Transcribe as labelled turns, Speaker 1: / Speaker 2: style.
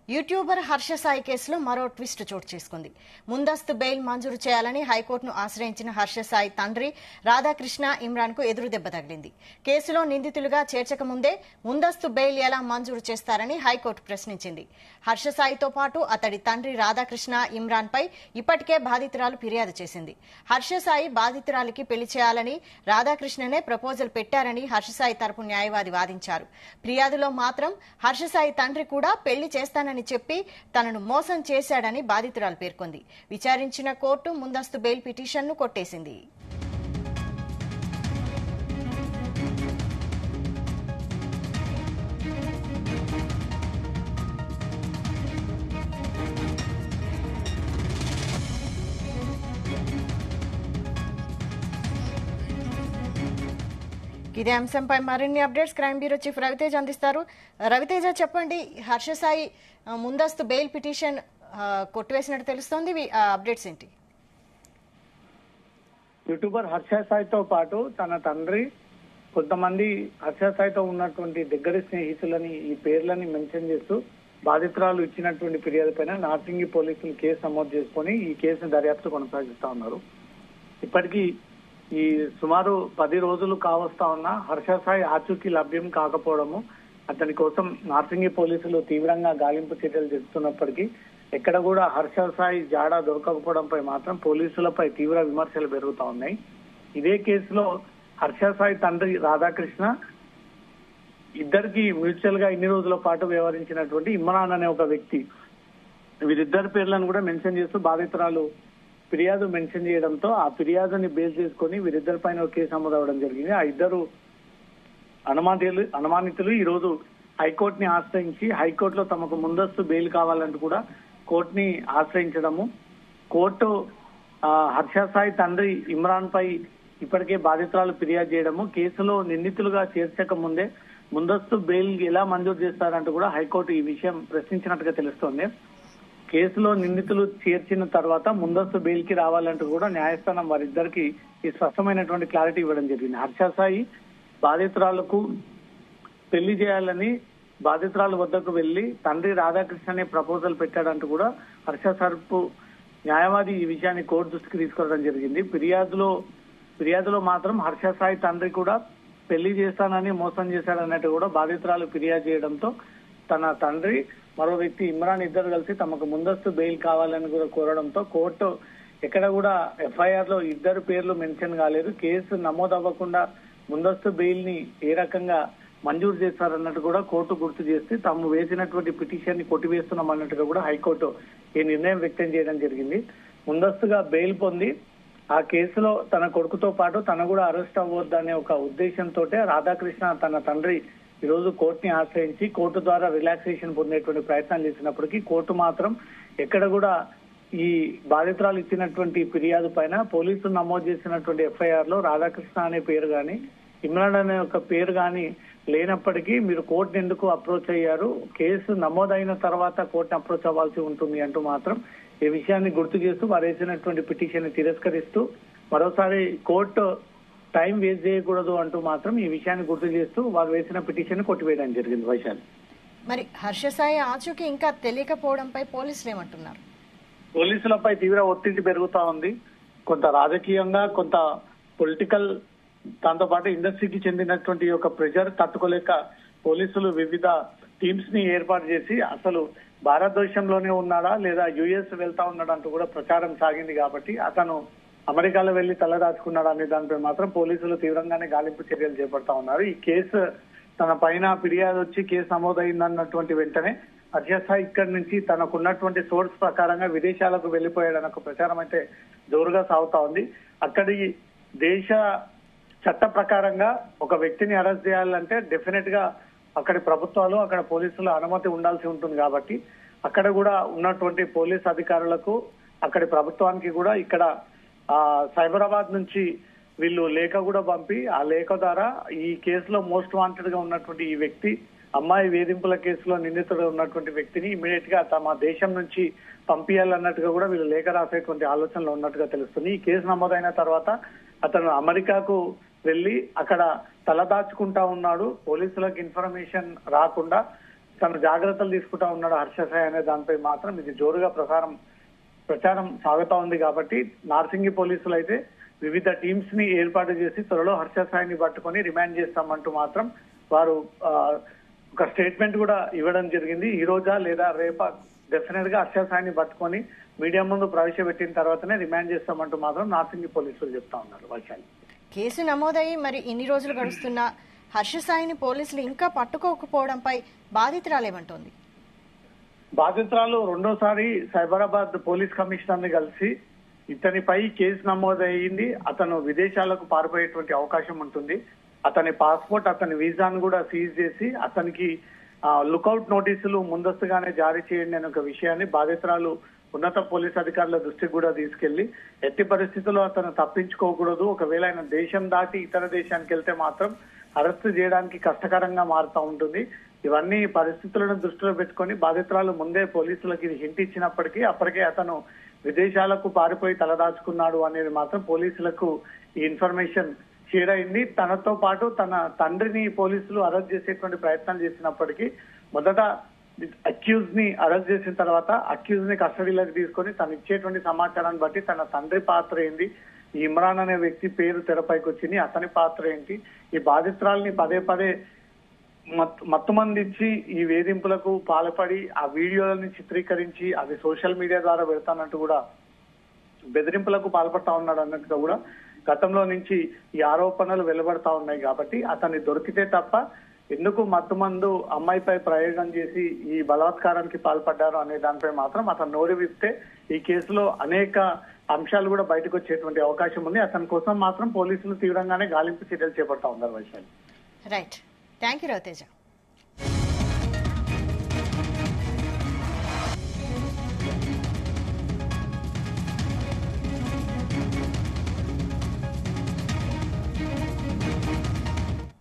Speaker 1: YouTuber Harsha Sai కేసులో మరో twist చోటు చేసుకుంది ముందస్తు బెయిల్ మంజూరు చేయాలని హైకోర్టును ఆశ్రయించిన హర్ష సాయి తండ్రి రాధాకృష్ణ ఇమ్రాన్ కు ఎదురు దెబ్బ తగిలింది కేసులో నిందితులుగా చేర్చక ముందే ముందస్తు బెయిల్ ఎలా మంజూరు చేస్తారని హైకోర్టు ప్రశ్నించింది హర్ష సాయితో పాటు అతడి తండ్రి రాధాకృష్ణ ఇమ్రాన్ పై ఇప్పటికే బాధితురాలు ఫిర్యాదు చేసింది హర్ష సాయి బాధితురాలికి పెళ్లి చేయాలని రాధాకృష్ణనే ప్రపోజల్ పెట్టారని హర్ష సాయి తరపు న్యాయవాది వాదించారు ఫిర్యాదులో మాత్రం హర్ష సాయి తండ్రి కూడా పెళ్లి చేస్తానని చెప్పి తనను మోసం చేశాడని బాధితురాలు పేర్కొంది విచారించిన కోర్టు ముందస్తు బెయిల్ పిటిషన్ను కొట్టేసింది ఇదే అంశంపై మరిన్ని updates crime bureau chief Raviteja అందిస్తారు రవితేజ చెప్పండి హర్ష సాయి ఆ, ముందస్తు బెయిల్ పిటిషన్ ఆ, కొట్టివేసినట్టు తెలుస్తోంది ఇవి, ఆ, అప్డేట్స్ ఏంటి
Speaker 2: యూట్యూబర్ హర్ష సాయితో పాటు తన తండ్రి కొంతమంది హర్ష సాయితో ఉన్నటువంటి దగ్గరి స్నేహితులని ఈ పేర్లని మెన్షన్ చేస్తూ బాధితురాలు ఇచ్చినటువంటి ఫిర్యాదు పైన నార్సింగి పోలీసులు కేసు నమోదు చేసుకొని ఈ కేసును దర్యాప్తు కొనసాగిస్తా ఉన్నారు ఇప్పటికీ ఈ సుమారు పది రోజులు కావస్తా ఉన్న హర్ష సాయి ఆచూకీ లభ్యం కాకపోవడము అతని కోసం నార్సింగి పోలీసులు తీవ్రంగా గాలింపు చర్యలు జరుపుతున్నప్పటికీ ఎక్కడ కూడా హర్ష సాయి జాడ దొరకకపోవడంపై మాత్రం పోలీసులపై తీవ్ర విమర్శలు పెరుగుతా ఉన్నాయి ఇదే కేసులో హర్ష సాయి తండ్రి రాధాకృష్ణ ఇద్దరికి మ్యూచువల్ గా ఇన్ని రోజుల పాటు వ్యవహరించినటువంటి ఇమ్రాన్ అనే ఒక వ్యక్తి వీరిద్దరి పేర్లను కూడా మెన్షన్ చేస్తూ బాధితురాలు ఫిర్యాదు మెన్షన్ చేయడంతో ఆ ఫిర్యాదుని బేస్ చేసుకొని వీరిద్దరి పైన ఒక కేసు నమోదు అవ్వడం జరిగింది ఆ ఇద్దరు అనుమానితులు అనుమానితులు ఈ రోజు హైకోర్టుని ఆశ్రయించి హైకోర్టులో తమకు ముందస్తు బెయిల్ కావాలంటూ కూడా కోర్టుని ఆశ్రయించడము కోర్టు ఆ, హర్ష సాయి తండ్రి ఇమ్రాన్ పై ఇప్పటికే బాధితురాలు ఫిర్యాదు చేయడము కేసులో నిందితులుగా చేర్చక ముందే ముందస్తు బెయిల్ ఎలా మంజూరు చేస్తారంటూ కూడా హైకోర్టు ఈ విషయం ప్రశ్నించినట్టుగా తెలుస్తోంది కేసులో నిందితులు చేర్చిన తర్వాత ముందస్తు బెయిల్ కి రావాలంటూ కూడా న్యాయస్థానం వారిద్దరికి ఈ స్పష్టమైనటువంటి క్లారిటీ ఇవ్వడం జరిగింది హర్ష సాయి బాధితురాలకు పెళ్లి చేయాలని బాధితురాలు వద్దకు వెళ్లి తండ్రి రాధాకృష్ణ అనే ప్రపోజల్ పెట్టాడంటూ కూడా హర్ష సర్పు న్యాయవాది ఈ విషయాన్ని కోర్టు దృష్టికి తీసుకురావడం జరిగింది ఫిర్యాదులో ఫిర్యాదులో మాత్రం హర్ష సాయి తండ్రి కూడా పెళ్లి చేస్తానని మోసం చేశాడన్నట్టు కూడా బాధితురాలు ఫిర్యాదు చేయడంతో తన తండ్రి మరో వ్యక్తి ఇమ్రాన్ ఇద్దరు కలిసి తమకు ముందస్తు బెయిల్ కావాలని కూడా కోరడంతో కోర్టు ఎక్కడ కూడా ఎఫ్ఐఆర్ లో ఇద్దరు పేర్లు మెన్షన్ కాలేదు కేసు నమోదు అవ్వకుండా ముందస్తు బెయిల్ ని ఏ రకంగా మంజూరు చేస్తారన్నట్టు కూడా కోర్టు గుర్తు చేస్తే తాము వేసినటువంటి పిటిషన్ ని కొట్టివేస్తున్నాం అన్నట్టుగా కూడా హైకోర్టు ఈ నిర్ణయం వ్యక్తం చేయడం జరిగింది ముందస్తుగా బెయిల్ పొంది ఆ కేసులో తన కొడుకుతో పాటు తన కూడా అరెస్ట్ అవ్వద్దనే ఒక ఉద్దేశంతో రాధాకృష్ణ తన తండ్రి ఈ రోజు కోర్టుని ఆశ్రయించి కోర్టు ద్వారా రిలాక్సేషన్ పొందేటువంటి ప్రయత్నాలు చేసినప్పటికీ కోర్టు మాత్రం ఎక్కడ కూడా ఈ బాధితురాలు ఇచ్చినటువంటి ఫిర్యాదు పైన పోలీసులు నమోదు చేసినటువంటి ఎఫ్ఐఆర్ లో రాధాకృష్ణ అనే పేరు గాని ఇమ్రాన్ అనే ఒక పేరు గాని లేనప్పటికీ మీరు కోర్టుని ఎందుకు అప్రోచ్ అయ్యారు కేసు నమోదైన తర్వాత కోర్టుని అప్రోచ్ అవ్వాల్సి ఉంటుంది అంటూ మాత్రం ఈ విషయాన్ని గుర్తు చేస్తూ వారు వేసినటువంటి పిటిషన్ ని తిరస్కరిస్తూ మరోసారి కోర్టు టైం వేస్ట్ చేయకూడదు అంటూ మాత్రం ఈ విషయాన్ని గుర్తు చేస్తూ వారు వేసిన పిటిషన్ కొట్టివేయడం జరిగింది వైశాలి
Speaker 1: మరి హర్ష సాయి ఆచూకీ ఇంకా తెలియకపోవడంపై పోలీసులు ఏమంటున్నారు
Speaker 2: పోలీసులపై తీవ్ర ఒత్తిడి పెరుగుతా ఉంది కొంత రాజకీయంగా కొంత పొలిటికల్ దాంతో పాటు ఇండస్ట్రీకి చెందినటువంటి ఒక ప్రెజర్ తట్టుకోలేక పోలీసులు వివిధ టీమ్స్ ని ఏర్పాటు చేసి అసలు భారతదేశంలోనే ఉన్నాడా లేదా యుఎస్ వెళ్తా ఉన్నాడా అంటూ కూడా ప్రచారం సాగింది కాబట్టి అతను అమెరికాలో వెళ్లి తలదాచుకున్నాడా అనే దానిపై మాత్రం పోలీసులు తీవ్రంగానే గాలింపు చర్యలు చేపడతా ఉన్నారు ఈ కేసు తన పైన ఫిర్యాదు వచ్చి కేసు నమోదైందన్నటువంటి వెంటనే అధ్యక్ష ఇక్కడి నుంచి తనకున్నటువంటి సోర్స్ ప్రకారంగా విదేశాలకు వెళ్లిపోయాడని ఒక ప్రచారం అయితే జోరుగా సాగుతా ఉంది అక్కడి దేశ చట్ట ప్రకారంగా ఒక వ్యక్తిని అరెస్ట్ చేయాలంటే డెఫినెట్ గా అక్కడి ప్రభుత్వాలు అక్కడ పోలీసుల అనుమతి ఉండాల్సి ఉంటుంది కాబట్టి అక్కడ కూడా ఉన్నటువంటి పోలీస్ అధికారులకు అక్కడి ప్రభుత్వానికి కూడా ఇక్కడ ఆ సైబరాబాద్ నుంచి వీళ్ళు లేఖ కూడా పంపి ఆ లేఖ ద్వారా ఈ కేసులో మోస్ట్ వాంటెడ్ గా ఉన్నటువంటి ఈ వ్యక్తి అమ్మాయి వేధింపుల కేసులో నిందితుడు ఉన్నటువంటి వ్యక్తిని ఇమీడియట్ గా తమ దేశం నుంచి పంపించాలన్నట్టుగా కూడా వీళ్ళు లేఖ రాసేటువంటి ఆలోచనలో ఉన్నట్టుగా తెలుస్తుంది ఈ కేసు నమోదైన తర్వాత అతను అమెరికాకు వెళ్లి అక్కడ తలదాచుకుంటా ఉన్నాడు పోలీసులకు ఇన్ఫర్మేషన్ రాకుండా తను జాగ్రత్తలు తీసుకుంటా ఉన్నాడు హర్ష సాయి అనే దానిపై మాత్రం ఇది జోరుగా ప్రసారం ప్రచారం సాగుతా ఉంది కాబట్టి నార్సింగి పోలీసులు అయితే వివిధ టీమ్స్ ని ఏర్పాటు చేసి త్వరలో హర్ష సాయిని పట్టుకొని రిమాండ్ చేస్తామంటూ మాత్రం వారు ఆ, ఒక స్టేట్మెంట్ కూడా ఇవ్వడం జరిగింది ఈ రోజా లేదా రేపా డెఫినెట్ గా హర్ష సాయిని పట్టుకొని మీడియా ముందు ప్రవేశపెట్టిన తర్వాతనే రిమాండ్ చేస్తామంటూ మాత్రం నార్సింగి పోలీసులు చెప్తా ఉన్నారు వైశాలి
Speaker 1: కేసు నమోదయ్యి మరి ఇన్ని రోజులు గడుస్తున్నా హర్ష సాయిని పోలీసులు ఇంకా పట్టుకోకపోవడంపై బాధితురాలేమంటోంది
Speaker 2: బాధితురాలు రెండోసారి సైబరాబాద్ పోలీస్ కమిషనర్ ని కలిసి ఇతనిపై కేసు నమోదయ్యింది అతను విదేశాలకు పారిపోయేటువంటి అవకాశం ఉంటుంది అతని పాస్పోర్ట్ అతని వీసాను కూడా సీజ్ చేసి అతనికి లుకౌట్ నోటీసులు ముందస్తుగానే జారీ చేయండి అనే ఒక విషయాన్ని బాధితురాలు ఉన్నత పోలీస్ అధికారుల దృష్టికి కూడా తీసుకెళ్లి ఎట్టి పరిస్థితుల్లో అతను తప్పించుకోకూడదు ఒకవేళ ఆయన దేశం దాటి ఇతర దేశానికి వెళ్తే మాత్రం అరెస్ట్ చేయడానికి కష్టకరంగా మారుతా ఉంటుంది ఇవన్నీ పరిస్థితులను దృష్టిలో పెట్టుకొని బాధితురాలు ముందే పోలీసులకు ఇది హింట్ ఇచ్చినప్పటికీ అప్పటికే అతను విదేశాలకు పారిపోయి తలదాచుకున్నాడు అనేది మాత్రం పోలీసులకు ఈ ఇన్ఫర్మేషన్ షేర్ అయింది తనతో పాటు తన తండ్రిని పోలీసులు అరెస్ట్ చేసేటువంటి ప్రయత్నం చేసినప్పటికీ మొదట అక్యూజ్ ని అరెస్ట్ చేసిన తర్వాత అక్యూజ్ ని కస్టడీలోకి తీసుకొని తను ఇచ్చేటువంటి సమాచారాన్ని బట్టి తన తండ్రి పాత్ర ఏంది ఈ ఇమ్రాన్ అనే వ్యక్తి పేరు తెరపైకి వచ్చింది అతని పాత్ర ఏంటి ఈ బాధితురాల్ని పదే పదే మత్తు మత్తుమందించి ఈ వేధింపులకు పాల్పడి ఆ వీడియోలని చిత్రీకరించి అవి సోషల్ మీడియా ద్వారా పెడతానంటూ కూడా బెదిరింపులకు పాల్పడతా ఉన్నాడు అన్నట్టుగా కూడా గతంలో నుంచి ఈ ఆరోపణలు వెలువడతా ఉన్నాయి కాబట్టి అతన్ని దొరికితే తప్ప ఎందుకు మత్తుమందు అమ్మాయిపై ప్రయోగం చేసి ఈ బలాత్కారానికి పాల్పడ్డారు అనే దానిపై మాత్రం అతను నోరు విప్తే ఈ కేసులో అనేక అంశాలు కూడా బయటకు వచ్చేటువంటి అవకాశం ఉంది అతని కోసం మాత్రం పోలీసులు తీవ్రంగానే గాలింపు చర్యలు చేపడతా ఉన్నారు Vaishali
Speaker 1: right thank you Raviteja